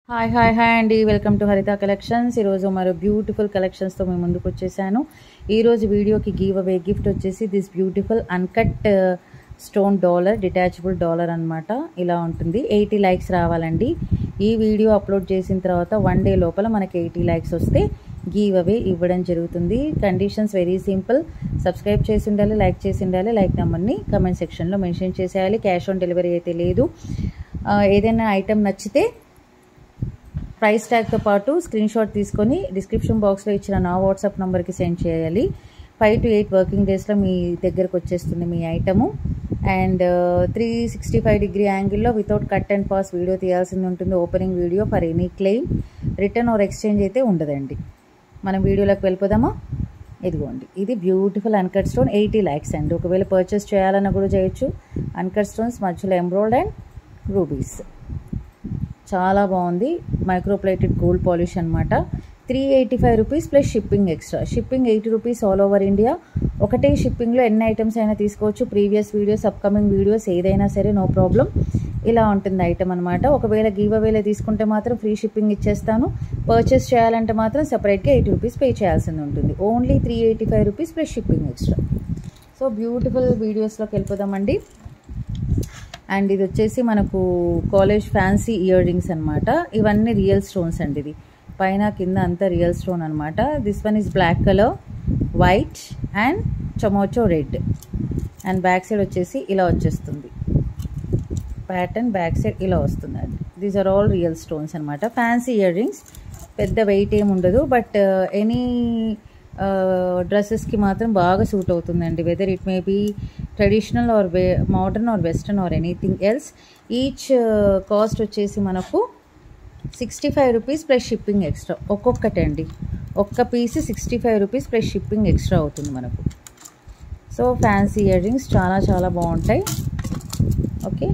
Hi hi hi అండి welcome to Haritha collections ఈరోజు మరో బ్యూటిఫుల్ కలెక్షన్స్తో మేము ముందుకు వచ్చేసాను ఈరోజు వీడియోకి గివ్ అవే గిఫ్ట్ వచ్చేసి this beautiful uncut stone dollar detachable dollar అనమాట ఇలా ఉంటుంది ఎయిటీ లైక్స్ రావాలండి ఈ వీడియో అప్లోడ్ చేసిన తర్వాత వన్ డే లోపల మనకి ఎయిటీ లైక్స్ వస్తే గివ్ అవే ఇవ్వడం జరుగుతుంది కండిషన్స్ వెరీ సింపుల్ సబ్స్క్రైబ్ చేసి ఉండాలి లైక్ చేసి ఉండాలి లైక్ నెంబర్ని కమెంట్ సెక్షన్లో మెన్షన్ చేసేయాలి క్యాష్ ఆన్ డెలివరీ అయితే లేదు ఆ, ఏదైనా ఐటెం నచ్చితే ప్రైస్ ట్యాగ్తో పాటు స్క్రీన్ షాట్ తీసుకొని డిస్క్రిప్షన్ బాక్స్లో ఇచ్చిన నా వాట్సాప్ నెంబర్కి సెండ్ చేయాలి ఫైవ్ టు ఎయిట్ వర్కింగ్ డేస్లో మీ దగ్గరకు వచ్చేస్తుంది మీ item and three sixty five degree యాంగిల్లో without cut and pause video తీయాల్సింది ఉంటుంది opening video for any claim return or exchange అయితే ఉండదండి మనం వీడియోలోకి వెళ్ళిపోదామా ఇదిగోండి ఇది beautiful uncut stone eighty likes అండి ఒకవేళ పర్చేస్ చేయాలన్నా కూడా చేయొచ్చు అన్కట్ స్టోన్స్ మధ్యలో ఎంబ్రాయిడ్ అండ్ రూబీస్ చాలా బాగుంది మైక్రోప్లేటెడ్ గోల్డ్ పాలిష్ అనమాట three eighty five rupees plus shipping extra shipping eighty rupees all over India ఒకటే షిప్పింగ్లో ఎన్ని ఐటమ్స్ అయినా తీసుకోవచ్చు ప్రీవియస్ వీడియోస్ అప్కమింగ్ వీడియోస్ ఏదైనా సరే నో ప్రాబ్లం ఇలా ఉంటుంది ఐటమ్ అనమాట ఒకవేళ గివ్ అవేలో తీసుకుంటే మాత్రం ఫ్రీ షిప్పింగ్ ఇచ్చేస్తాను పర్చేస్ చేయాలంటే మాత్రం సపరేట్గా ఎయిటీ రూపీస్ పే చేయాల్సింది ఉంటుంది only three eighty five rupees plus shipping extra so beautiful వీడియోస్లోకి వెళ్ళిపోదామండి అండ్ ఇది వచ్చేసి మనకు కాలేజ్ ఫ్యాన్సీ ఇయర్ రింగ్స్ అనమాట ఇవన్నీ రియల్ స్టోన్స్ అండి ఇది పైన కింద అంతా రియల్ స్టోన్ అనమాట this one is black colour white and tomato red and back side వచ్చేసి ఇలా వచ్చేస్తుంది ప్యాటర్న్ బ్యాక్ సైడ్ ఇలా వస్తుంది అది these are all real stones అనమాట ఫ్యాన్సీ ఇయర్ రింగ్స్ పెద్ద వెయిట్ ఏమి ఉండదు బట్ ఎనీ డ్రెస్సెస్కి మాత్రం బాగా సూట్ అవుతుందండి whether it may be traditional or way modern or western or anything else each cost వచ్చేసి మనకు sixty five rupees plus shipping extra ఒక్కొక్కటి అండి ఒక్క piece sixty five rupees plus shipping extra అవుతుంది మనకు సో ఫ్యాన్సీ ఇయర్ రింగ్స్ చాలా చాలా బాగుంటాయి ఓకే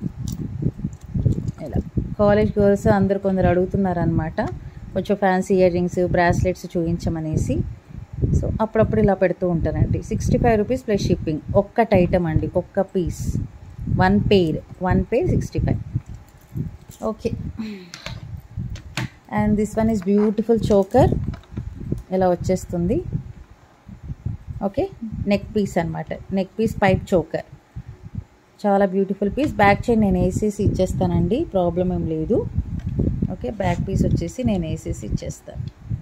ఇలా కాలేజ్ గర్ల్స్ అందరు కొందరు అడుగుతున్నారు అనమాట కొంచెం ఫ్యాన్సీ ఇయర్ రింగ్స్ బ్రాస్లెట్స్ చూపించమనేసి సో అప్పుడప్పుడు ఇలా పెడుతూ ఉంటానండి sixty five rupees plus shipping ఒక్కటి ఐటమ్ అండి ఒక్క piece one pair one pair sixty five okay and this one is beautiful choker ఇలా వచ్చేస్తుంది ఓకే నెక్ పీస్ అనమాట నెక్ పీస్ పైప్ చోకర్ చాలా బ్యూటిఫుల్ పీస్ బ్యాక్ చైన్ నేను వేసేసి ఇచ్చేస్తానండి problem ఏం లేదు ఓకే బ్యాక్ పీస్ వచ్చేసి నేను వేసేసి ఇచ్చేస్తాను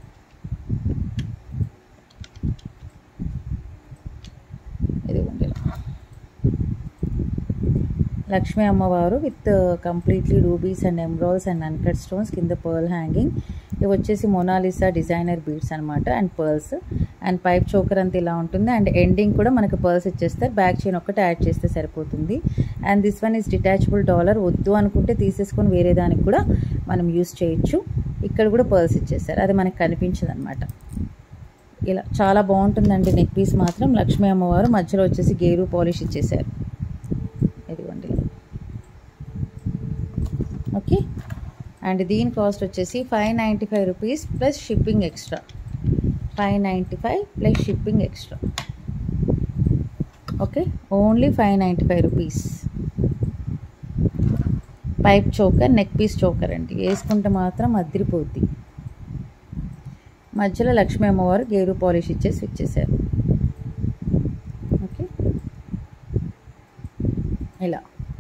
ఇదిగోండి ఇలా. లక్ష్మీ అమ్మవారు with completely rubies and emeralds and uncut stones కింద పర్ల్ హ్యాంగింగ్ ఇవి వచ్చేసి మొనాలిసా డిజైనర్ బీడ్స్ అనమాట and pearls and pipe choker అంతా ఇలా ఉంటుంది అండ్ ఎండింగ్ కూడా మనకు పర్ల్స్ ఇచ్చేస్తారు బ్యాక్ చైన్ ఒక్కటి యాడ్ చేస్తే సరిపోతుంది and this one is detachable dollar వద్దు అనుకుంటే తీసేసుకొని వేరే దానికి కూడా మనం యూస్ చేయొచ్చు ఇక్కడ కూడా పర్ల్స్ ఇచ్చేస్తారు అది మనకు కనిపించదు అనమాట ఇలా చాలా బాగుంటుందండి నెక్ పీస్ మాత్రం లక్ష్మీ అమ్మవారు మధ్యలో వచ్చేసి గేరు పాలిష్ ఇచ్చేసారు ఇదిగోండి ఓకే అండ్ దీని కాస్ట్ వచ్చేసి five ninety five rupees plus shipping extra five ninety five plus shipping extra okay only five ninety five rupees pipe choker neck piece choker అండి వేసుకుంటే మాత్రం అదిరిపోద్ది మధ్యలో లక్ష్మీ అమ్మవారు గేరు పాలిష్ ఇచ్చేసి ఇచ్చేసారు ఓకే ఇలా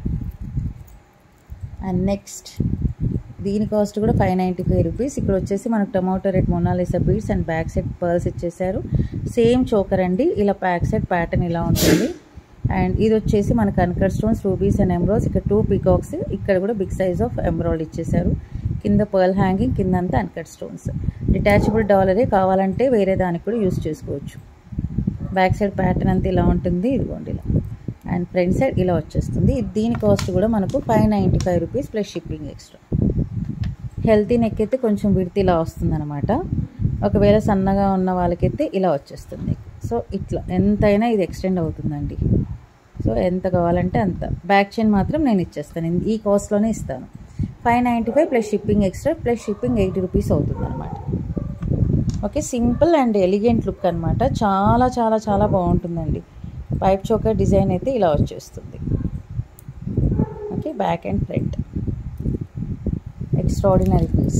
అండ్ నెక్స్ట్ దీని కాస్ట్ కూడా ఫైవ్ నైంటీ ఫైవ్ రూపీస్ ఇక్కడ వచ్చేసి మనకు tomato red Mona Lisa beads and back side pearls ఇచ్చేసారు సేమ్ చోకర్ అండి ఇలా బ్యాక్ సైడ్ ప్యాటర్న్ ఇలా ఉంటుంది అండ్ ఇది వచ్చేసి మనకు uncut stones rubies and emeralds ఇక్కడ టూ పికాక్స్ ఇక్కడ కూడా బిగ్ సైజ్ ఆఫ్ ఎంబ్రాయిడ్ ఇచ్చేసారు కింద పర్ల్ హ్యాంగింగ్ కింద అంతా అన్కట్ స్టోన్స్ డిటాచబుల్ డాలరే కావాలంటే వేరే దానికి కూడా యూస్ చేసుకోవచ్చు బ్యాక్ సైడ్ ప్యాటర్న్ అంతా ఇలా ఉంటుంది ఇదిగోండి ఇలా అండ్ ఫ్రంట్ సైడ్ ఇలా వచ్చేస్తుంది దీని కాస్ట్ కూడా మనకు five ninety five rupees plus shipping extra healthy neck అయితే కొంచెం విడితే ఇలా వస్తుందన్నమాట ఒకవేళ సన్నగా ఉన్న వాళ్ళకైతే ఇలా వచ్చేస్తుంది సో ఇట్లా ఎంతైనా ఇది ఎక్స్టెండ్ అవుతుందండి సో ఎంత కావాలంటే అంత బ్యాక్ చైన్ మాత్రం నేను ఇచ్చేస్తాను ఈ కాస్ట్లోనే ఇస్తాను five ninety five plus shipping extra plus shipping eighty rupees అవుతుంది అనమాట okay simple and elegant look అనమాట చాలా చాలా చాలా బాగుంటుందండి పైప్ చోకర్ డిజైన్ అయితే ఇలా వచ్చేస్తుంది okay back and front extraordinary piece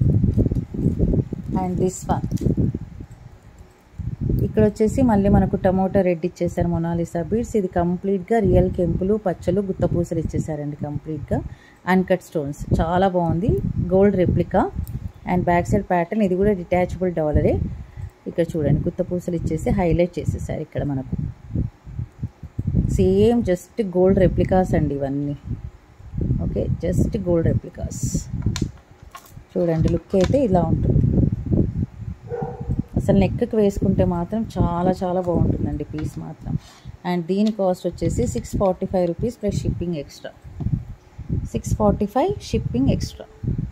and this one ఇక్కడ వచ్చేసి మళ్ళీ మనకు టమోటా రెడ్ ఇచ్చేసారు మొనాలిసా బీడ్స్ ఇది కంప్లీట్గా రియల్ కెంపులు పచ్చలు గుత్తపూసలు ఇచ్చేసారండి కంప్లీట్గా అన్కట్ స్టోన్స్ చాలా బాగుంది gold replica and back side pattern ఇది కూడా డిటాచబుల్ డాలరే ఇక్కడ చూడండి గుత్తపూసలు ఇచ్చేసి హైలైట్ చేసేసారు ఇక్కడ మనకు సేమ్ జస్ట్ గోల్డ్ రెప్లికాస్ అండి ఇవన్నీ ఓకే జస్ట్ గోల్డ్ రెప్లికాస్ చూడండి లుక్ అయితే ఇలా ఉంటుంది అసలు నెక్కి వేసుకుంటే మాత్రం చాలా చాలా బాగుంటుందండి పీస్ మాత్రం అండ్ దీని కాస్ట్ వచ్చేసి six forty five rupees plus shipping extra six forty five shipping extra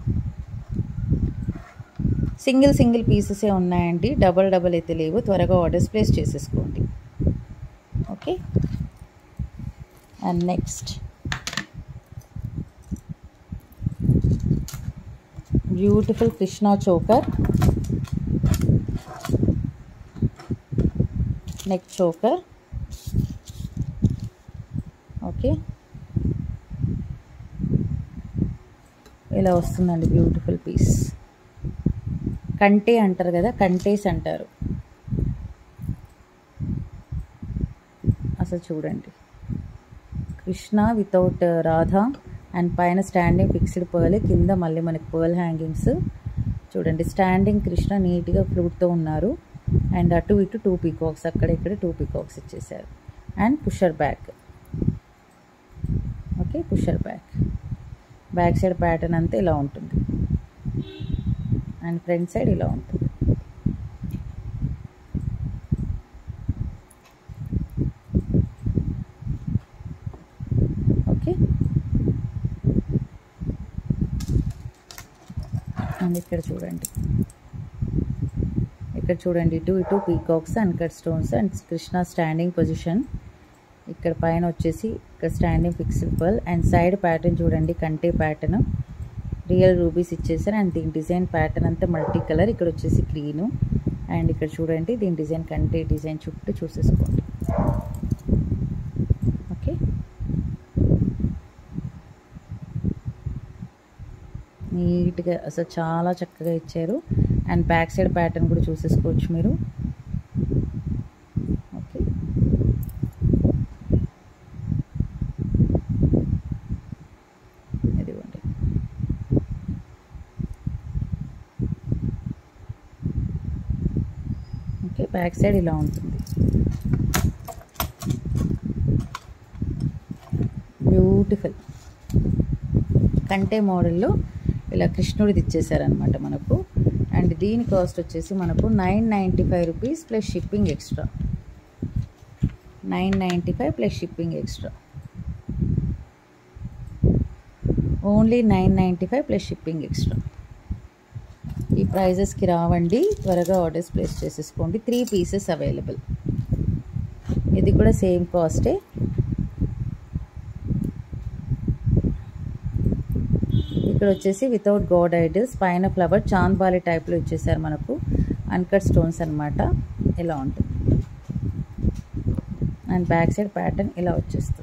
single single పీసెసే ఉన్నాయండి డబల్ డబల్ అయితే లేవు త్వరగా ఆర్డర్స్ ప్లేస్ చేసేసుకోండి okay and next beautiful Krishna choker neck choker okay ఇలా వస్తుందండి బ్యూటిఫుల్ పీస్ కంటే అంటారు కదా కంటేస్ అంటారు అసలు చూడండి కృష్ణ వితౌట్ రాధా అండ్ పైన స్టాండింగ్ ఫిక్స్డ్ పర్ల్ కింద మళ్ళీ మనకి పర్ల్ హ్యాంగింగ్స్ చూడండి స్టాండింగ్ కృష్ణ నీట్గా ఫ్లూట్తో ఉన్నారు అండ్ అటు ఇటు టూ పీకాక్స్ అక్కడ ఇక్కడ టూ పీకాక్స్ ఇచ్చేసారు and pusher back okay pusher back back side pattern అంతా ఇలా ఉంటుంది అండ్ ఫ్రంట్ సైడ్ ఇలా ఉంటుంది ఓకే అండ్ ఇక్కడ చూడండి ఇక్కడ చూడండి ఇటు ఇటు peacocks and cut stones and Krishna standing position ఇక్కడ పైన వచ్చేసి ఇక్కడ standing fixed pearl and side pattern చూడండి కంటే ప్యాటర్న్ రియల్ రూబీస్ ఇచ్చేసారు అండ్ దీని డిజైన్ ప్యాటర్న్ అంతా మల్టీ కలర్ ఇక్కడ వచ్చేసి గ్రీను అండ్ ఇక్కడ చూడండి దీని డిజైన్ కంటే డిజైన్ చుట్టూ చూసేసుకోండి ఓకే నీట్గా అసలు చాలా చక్కగా ఇచ్చారు అండ్ బ్యాక్ సైడ్ ప్యాటర్న్ కూడా చూసేసుకోవచ్చు మీరు ఓకే ఇదిగోండి ఓకే బ్యాక్ సైడ్ ఇలా ఉంటుంది బ్యూటిఫుల్ కంటే మోడల్లో ఇలా కృష్ణుడిది ఇచ్చేసారనమాట మనకు అండ్ దీని కాస్ట్ వచ్చేసి మనకు nine ninety five rupees plus shipping extra nine ninety five plus shipping extra only nine ninety five plus shipping extra ఈ ప్రైజెస్కి రావండి త్వరగా ఆర్డర్స్ ప్లేస్ చేసేసుకోండి త్రీ పీసెస్ అవైలబుల్ ఇది కూడా సేమ్ కాస్టే ఇక్కడ వచ్చేసి వితౌట్ గాడ్ ఐడల్స్ పైన ఫ్లవర్ చాంద్బాలి టైప్లో ఇచ్చేసారు మనకు అన్కట్ స్టోన్స్ అనమాట ఇలా ఉంటుంది అండ్ బ్యాక్ సైడ్ ప్యాటర్న్ ఇలా వచ్చేస్తుంది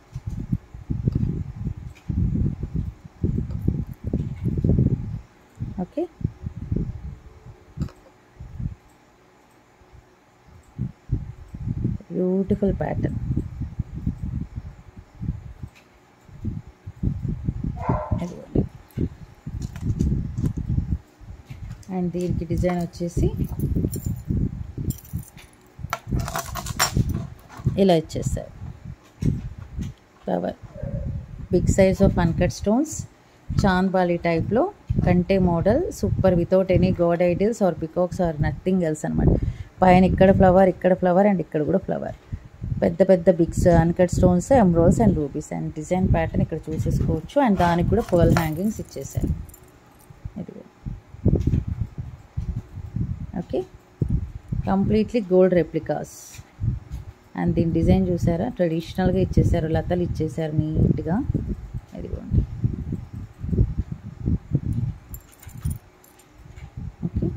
ఓకే బ్యూటిఫుల్ ప్యాటర్న్ అదిగోండి అండ్ దీనికి డిజైన్ వచ్చేసి ఇలా ఇచ్చేస్తారు flower big size of uncut stones chandbali టైప్లో కంటే model super without any god ideals or peacocks or nothing else అనమాట పైన ఇక్కడ ఫ్లవర్ ఇక్కడ ఫ్లవర్ అండ్ ఇక్కడ కూడా ఫ్లవర్ పెద్ద పెద్ద bigs uncut stones emeralds and rubies and design pattern ఇక్కడ చూసేసుకోవచ్చు అండ్ దానికి కూడా పర్ల్ హ్యాంగింగ్స్ ఇచ్చేసారు ఇదిగో okay completely gold replicas and దీని డిజైన్ చూసారా ట్రెడిషనల్గా ఇచ్చేసారు లతలు ఇచ్చేసారు నీట్గా ఇదిగోండి okay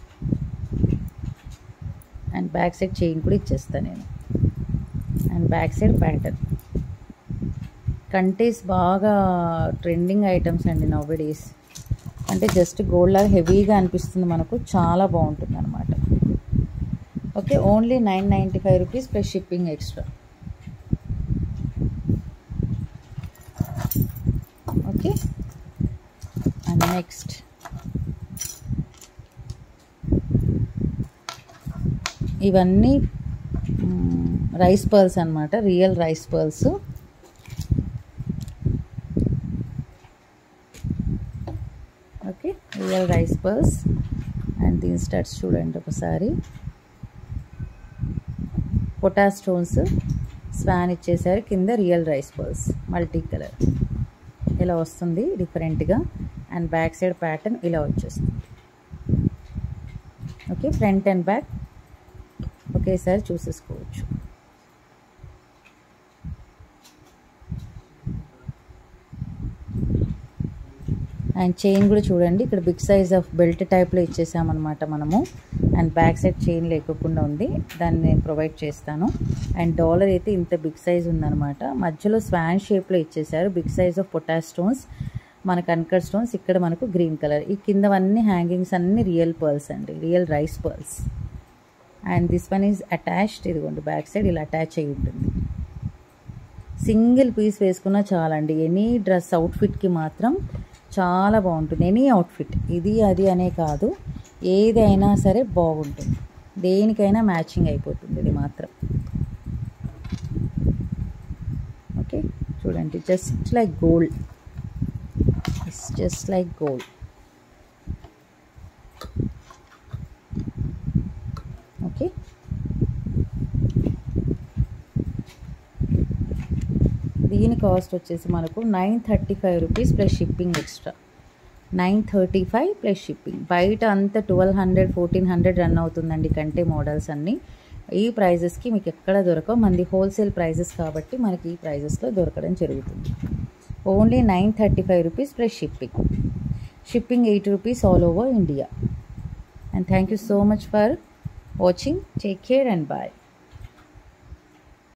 and back side chain కూడా ఇచ్చేస్తాను నేను అండ్ బ్యాక్ సైడ్ ప్యాటర్న్ కంటేస్ బాగా ట్రెండింగ్ ఐటమ్స్ అండి నవ్ డేస్ అంటే జస్ట్ గోల్డ్ లాగా హెవీగా అనిపిస్తుంది మనకు చాలా బాగుంటుంది అనమాట okay only nine ninety five rupees plus shipping extra okay and next ఇవన్నీ రైస్ పర్ల్స్ అనమాట real rice pearls okay real rice pearls and దీని స్టడ్స్ చూడండి ఒకసారి పొటా స్టోన్స్ స్వాన్ ఇచ్చేసారు కింద real rice pearls multi colour ఇలా వస్తుంది డిఫరెంట్గా అండ్ బ్యాక్ సైడ్ ప్యాటర్న్ ఇలా వచ్చేస్తుంది ఓకే ఫ్రంట్ అండ్ బ్యాక్ ఒకేసారి చూసేసుకోవచ్చు అండ్ చైన్ కూడా చూడండి ఇక్కడ బిగ్ సైజ్ ఆఫ్ బెల్ట్ టైప్లో ఇచ్చేసామన్నమాట మనము అండ్ బ్యాక్ సైడ్ చైన్ లేకోకుండా ఉంది దాన్ని నేను ప్రొవైడ్ చేస్తాను అండ్ డాలర్ అయితే ఇంత బిగ్ సైజ్ ఉందన్నమాట మధ్యలో స్వాన్ షేప్లో ఇచ్చేసారు big size of potash stones మనకు అన్కర్ స్టోన్స్ ఇక్కడ మనకు గ్రీన్ కలర్ ఈ కిందవన్నీ హ్యాంగింగ్స్ అన్ని రియల్ పర్ల్స్ అండి real rice pearls and this one is attached ఇదిగోండి బ్యాక్ సైడ్ ఇలా అటాచ్ అయి ఉంటుంది సింగిల్ పీస్ వేసుకున్నా చాలండి ఎనీ డ్రెస్ అవుట్ఫిట్కి మాత్రం చాలా బాగుంటుంది ఎనీ అవుట్ఫిట్ ఇది అది అనే కాదు ఏదైనా సరే బాగుంటుంది దేనికైనా మ్యాచింగ్ అయిపోతుంది ఇది మాత్రం ఓకే చూడండి just like gold it's just like gold okay దీని కాస్ట్ వచ్చేసి మనకు nine thirty five rupees plus shipping extra nine thirty five plus shipping బయట అంతా twelve hundred fourteen hundred run అవుతుందండి కంటే మోడల్స్ అన్నీ ఈ ప్రైజెస్కి మీకు ఎక్కడ దొరకవు మంది హోల్సేల్ ప్రైజెస్ కాబట్టి మనకి ఈ ప్రైజెస్లో దొరకడం జరుగుతుంది only nine thirty five rupees plus shipping shipping eight rupees all over India and thank you so much for watching take care and bye